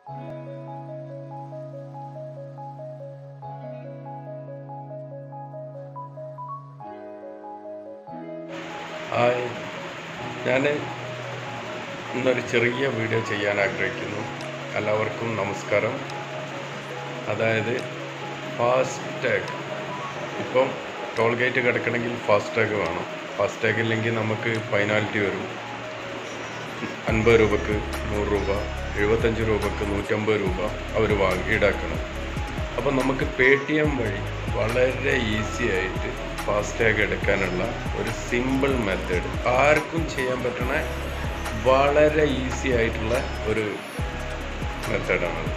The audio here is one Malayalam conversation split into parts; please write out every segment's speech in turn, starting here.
ഹായ് ഞാൻ ഇന്നൊരു ചെറിയ വീഡിയോ ചെയ്യാൻ ആഗ്രഹിക്കുന്നു എല്ലാവർക്കും നമസ്കാരം അതായത് ഫാസ്ടാഗ് ഇപ്പം ടോൾ ഗേറ്റ് കിടക്കണമെങ്കിൽ ഫാസ്ടാഗ് വേണം ഫാസ്ടാഗ് ഇല്ലെങ്കിൽ നമുക്ക് പെനാൽറ്റി വരും അൻപത് രൂപക്ക് നൂറ് രൂപ എഴുപത്തഞ്ച് രൂപക്ക് നൂറ്റമ്പത് രൂപ അവർ വാങ്ങി ഈടാക്കണം അപ്പം നമുക്ക് പേ ടി എം വഴി വളരെ ഈസി ആയിട്ട് ഫാസ്ടാഗ് എടുക്കാനുള്ള ഒരു സിമ്പിൾ മെത്തേഡ് ആർക്കും ചെയ്യാൻ പറ്റുന്ന വളരെ ഈസി ആയിട്ടുള്ള ഒരു മെത്തേഡാണ്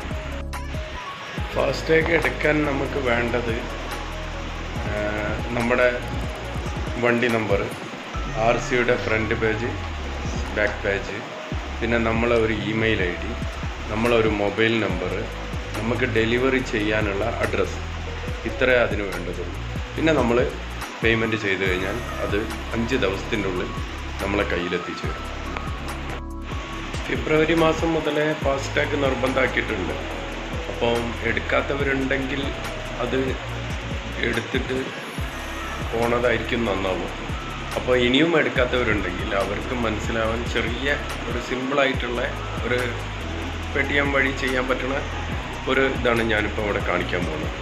ഫാസ്ടാഗ് എടുക്കാൻ നമുക്ക് വേണ്ടത് ആ, നമ്മുടെ വണ്ടി നമ്പർ ആർ സിയുടെ ഫ്രണ്ട് പേജ് ബാക്ക് പേജ് പിന്നെ നമ്മളെ ഒരു ഇമെയിൽ ഐ ഡി നമ്മളൊരു മൊബൈൽ നമ്പർ നമുക്ക് ഡെലിവറി ചെയ്യാനുള്ള അഡ്രസ്സ് ഇത്രേ അതിന് വേണ്ടതുള്ളൂ പിന്നെ നമ്മൾ പേയ്മെൻറ്റ് ചെയ്ത് കഴിഞ്ഞാൽ അത് അഞ്ച് ദിവസത്തിൻ്റെ ഉള്ളിൽ നമ്മളെ കയ്യിലെത്തിച്ചു വരും ഫെബ്രുവരി മാസം മുതലേ ഫാസ്ടാഗ് നിർബന്ധമാക്കിയിട്ടുണ്ട് അപ്പം എടുക്കാത്തവരുണ്ടെങ്കിൽ അത് എടുത്തിട്ട് പോണതായിരിക്കും നന്നാവും അപ്പോൾ ഇനിയും എടുക്കാത്തവരുണ്ടെങ്കിൽ അവർക്ക് മനസ്സിലാവാൻ ചെറിയ ഒരു സിമ്പിളായിട്ടുള്ള ഒരു പേ ടി എം വഴി ചെയ്യാൻ പറ്റുന്ന ഒരു ഇതാണ് ഞാനിപ്പോൾ ഇവിടെ കാണിക്കാൻ പോകുന്നത്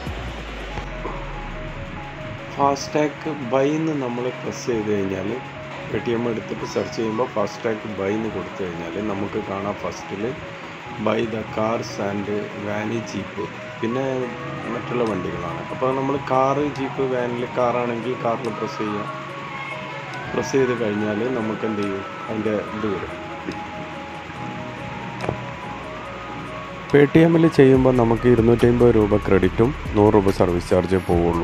ഫാസ്ടാഗ് ബൈ എന്ന് നമ്മൾ പ്രസ് ചെയ്ത് കഴിഞ്ഞാൽ പേ ടി എം എടുത്തിട്ട് സെർച്ച് ചെയ്യുമ്പോൾ ഫാസ്ടാഗ് ബൈ എന്ന് കൊടുത്തു കഴിഞ്ഞാൽ നമുക്ക് കാണാം ഫസ്റ്റിൽ ബൈ ദ കാർസ് ആൻഡ് വാനി ജീപ്പ് പിന്നെ മറ്റുള്ള വണ്ടികളാണ് അപ്പോൾ നമ്മൾ കാറ് ജീപ്പ് വാനിൽ കാറാണെങ്കിൽ കാറിൽ പ്രസ് ചെയ്യാം പ്രസ് ചെയ്ത് കഴിഞ്ഞാൽ നമുക്ക് എന്ത് ചെയ്യും അതിൻ്റെ ഇത് വരും പേ ടി എമ്മിൽ ചെയ്യുമ്പോൾ നമുക്ക് ഇരുന്നൂറ്റി അമ്പത് രൂപ ക്രെഡിറ്റും നൂറ് രൂപ സർവീസ് ചാർജേ പോവുള്ളൂ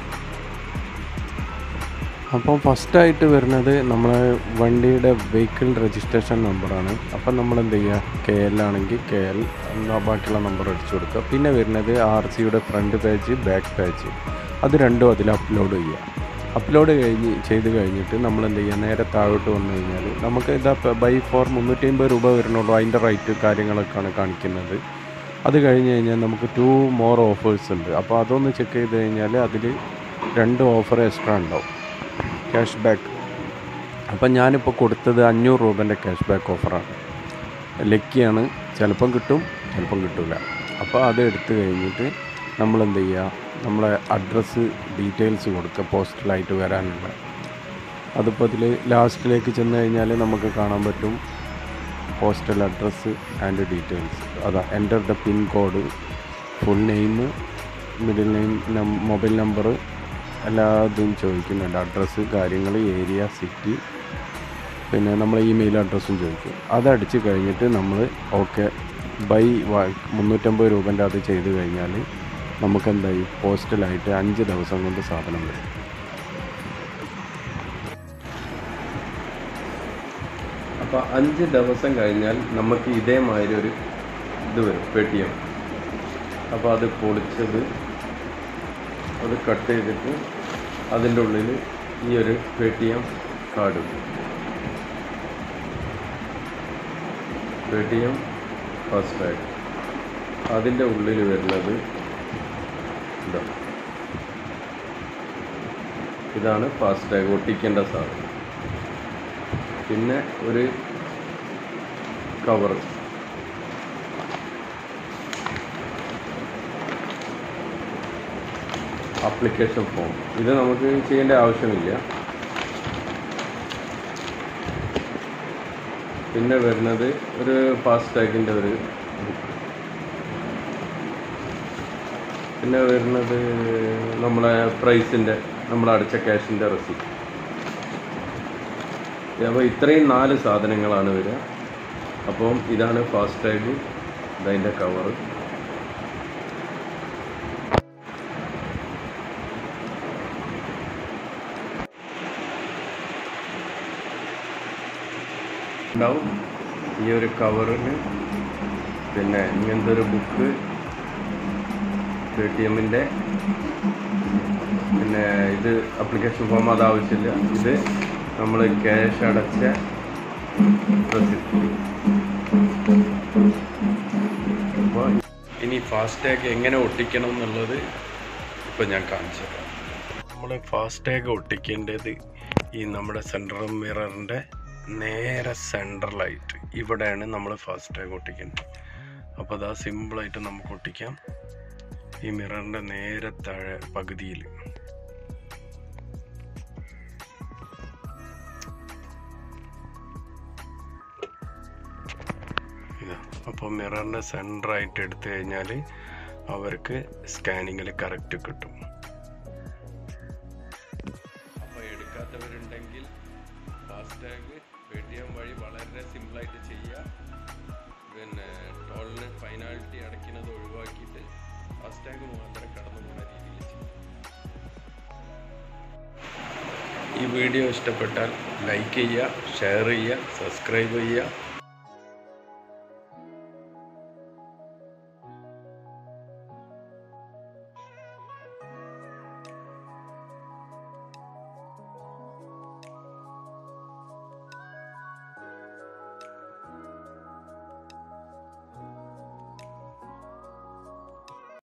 അപ്പം ഫസ്റ്റായിട്ട് വരുന്നത് നമ്മളെ വണ്ടിയുടെ വെഹിക്കിൾ രജിസ്ട്രേഷൻ നമ്പറാണ് അപ്പം നമ്മൾ എന്ത് ചെയ്യുക കെ എൽ ആണെങ്കിൽ കെ എൽ എന്നാ ബാക്കിയുള്ള നമ്പർ അടിച്ചു കൊടുക്കുക പിന്നെ വരുന്നത് ആർ സിയുടെ ഫ്രണ്ട് പേജ് ബാക്ക് പേജ് അത് രണ്ടും അതിൽ അപ്ലോഡ് ചെയ്യുക അപ്ലോഡ് കഴിഞ്ഞ് ചെയ്ത് കഴിഞ്ഞിട്ട് നമ്മൾ എന്ത് ചെയ്യുക നേരെ താഴോട്ട് വന്നു കഴിഞ്ഞാൽ നമുക്ക് ഇതാ ബൈ ഫോർ മുന്നൂറ്റി അമ്പത് രൂപ വരുന്നുള്ളൂ അതിൻ്റെ റേറ്റ് കാര്യങ്ങളൊക്കെയാണ് കാണിക്കുന്നത് അത് കഴിഞ്ഞ് കഴിഞ്ഞാൽ നമുക്ക് ടു മോർ ഓഫേഴ്സ് ഉണ്ട് അപ്പോൾ അതൊന്ന് ചെക്ക് ചെയ്ത് കഴിഞ്ഞാൽ അതിൽ രണ്ട് ഓഫർ എക്സ്ട്രാ ഉണ്ടാവും ക്യാഷ് ബാക്ക് അപ്പം ഞാനിപ്പോൾ കൊടുത്തത് അഞ്ഞൂറ് രൂപേൻ്റെ ക്യാഷ് ബാക്ക് ഓഫറാണ് ലക്കിയാണ് ചിലപ്പം കിട്ടും ചിലപ്പം കിട്ടില്ല അപ്പോൾ അത് എടുത്തു കഴിഞ്ഞിട്ട് നമ്മൾ എന്ത് ചെയ്യുക നമ്മളെ അഡ്രസ്സ് ഡീറ്റെയിൽസ് കൊടുക്കുക പോസ്റ്റലായിട്ട് വരാനുള്ള അതിപ്പോൾ അതിൽ ലാസ്റ്റിലേക്ക് ചെന്ന് കഴിഞ്ഞാൽ നമുക്ക് കാണാൻ പറ്റും പോസ്റ്റൽ അഡ്രസ്സ് ആൻഡ് ഡീറ്റെയിൽസ് അതാ enter the pin code full name middle name mobile number എല്ലാ ഇതും ചോദിക്കുന്നുണ്ട് അഡ്രസ്സ് കാര്യങ്ങൾ ഏരിയ സിറ്റി പിന്നെ നമ്മളെ ഇമെയിൽ അഡ്രസ്സും ചോദിക്കും അതടിച്ച് കഴിഞ്ഞിട്ട് നമ്മൾ ഓക്കെ ബൈ മുന്നൂറ്റമ്പത് രൂപൻ്റെ അത് ചെയ്ത് കഴിഞ്ഞാൽ നമുക്ക് എന്തായി പോസ്റ്റലായിട്ട് അഞ്ച് ദിവസം കൊണ്ട് സാധനം വരും അപ്പോൾ അഞ്ച് ദിവസം കഴിഞ്ഞാൽ നമുക്ക് ഇതേമാതിരി ഒരു ഇത് വരും പേ ടി എം അപ്പോൾ അത് പൊളിച്ചത് അത് കട്ട് ചെയ്തിട്ട് അതിൻ്റെ ഉള്ളിൽ ഈ ഒരു Paytm card Paytm FASTag അതിൻ്റെ ഉള്ളിൽ വരുന്നത് ഇതാ ഇതാണ് ഫാസ്ടാഗ് ഒട്ടിക്കേണ്ട സാധനം പിന്നെ ഒരു കവർ ആപ്ലിക്കേഷൻ ഫോം ഇത് നമുക്ക് ചെയ്യേണ്ട ആവശ്യമില്ല പിന്നെ വരുന്നത് ഒരു ഫാസ്ടാഗിൻ്റെ ഒരു ബുക്ക് പിന്നെ വരുന്നത് നമ്മളെ പ്രൈസിൻ്റെ നമ്മൾ അടച്ച ക്യാഷിൻ്റെ റെസിപ്റ്റ് അപ്പോൾ ഇത്രയും നാല് സാധനങ്ങളാണ് വരിക അപ്പം ഇതാണ് ഫാസ്ടാഗ് ഇതതിൻ്റെ കവർ ഉണ്ടാവും ഈ ഒരു കവറിന് പിന്നെ ഇങ്ങനത്തെ ഒരു ബുക്ക് പേ ടി എമ്മിൻ്റെ പിന്നെ ഇത് അപ്ലിക്കേഷൻ ഫോം അത് ആവശ്യമില്ല ഇത് നമ്മൾ ക്യാഷ് അടച്ച റെസിപ്റ്റ് അപ്പോൾ ഇനി ഫാസ്ടാഗ് എങ്ങനെ ഒട്ടിക്കണം എന്നുള്ളത് ഇപ്പോൾ ഞാൻ കാണിച്ചു തരാം നമ്മൾ ഫാസ്ടാഗ് ഒട്ടിക്കേണ്ടത് ഈ നമ്മുടെ സെൻട്രൽ മിററിൻ്റെ നേരെ സെൻട്രലായിട്ട് ഇവിടെയാണ് നമ്മൾ ഫാസ്ടാഗ് ഒട്ടിക്കേണ്ടത് അപ്പോൾ അതാ സിമ്പിളായിട്ട് നമുക്ക് ഒട്ടിക്കാം ഈ മിററിൻ്റെ നേരെ താഴെ പകുതിയിൽ ഇതാ അപ്പോൾ മിററിൻ്റെ സെൻറ്ററായിട്ട് എടുത്തു കഴിഞ്ഞാൽ അവർക്ക് സ്കാനിങ്ങിൽ കറക്റ്റ് കിട്ടും അപ്പോൾ എടുക്കാത്തവരുണ്ടെങ്കിൽ ഫാസ്ടാഗ് പേ ടി എം വഴി വളരെ സിമ്പിളായിട്ട് ചെയ്യുക പിന്നെ ടോളിന് ഫൈനാലിറ്റി അടയ്ക്കുന്നത് ഒഴിവാക്കിയിട്ട് ഫാസ്ടാഗ് മാത്രം കടന്നു പോകുന്ന രീതിയിൽ ചെയ്യും ഈ വീഡിയോ ഇഷ്ടപ്പെട്ടാൽ ലൈക്ക് ചെയ്യുക ഷെയർ ചെയ്യുക സബ്സ്ക്രൈബ് ചെയ്യുക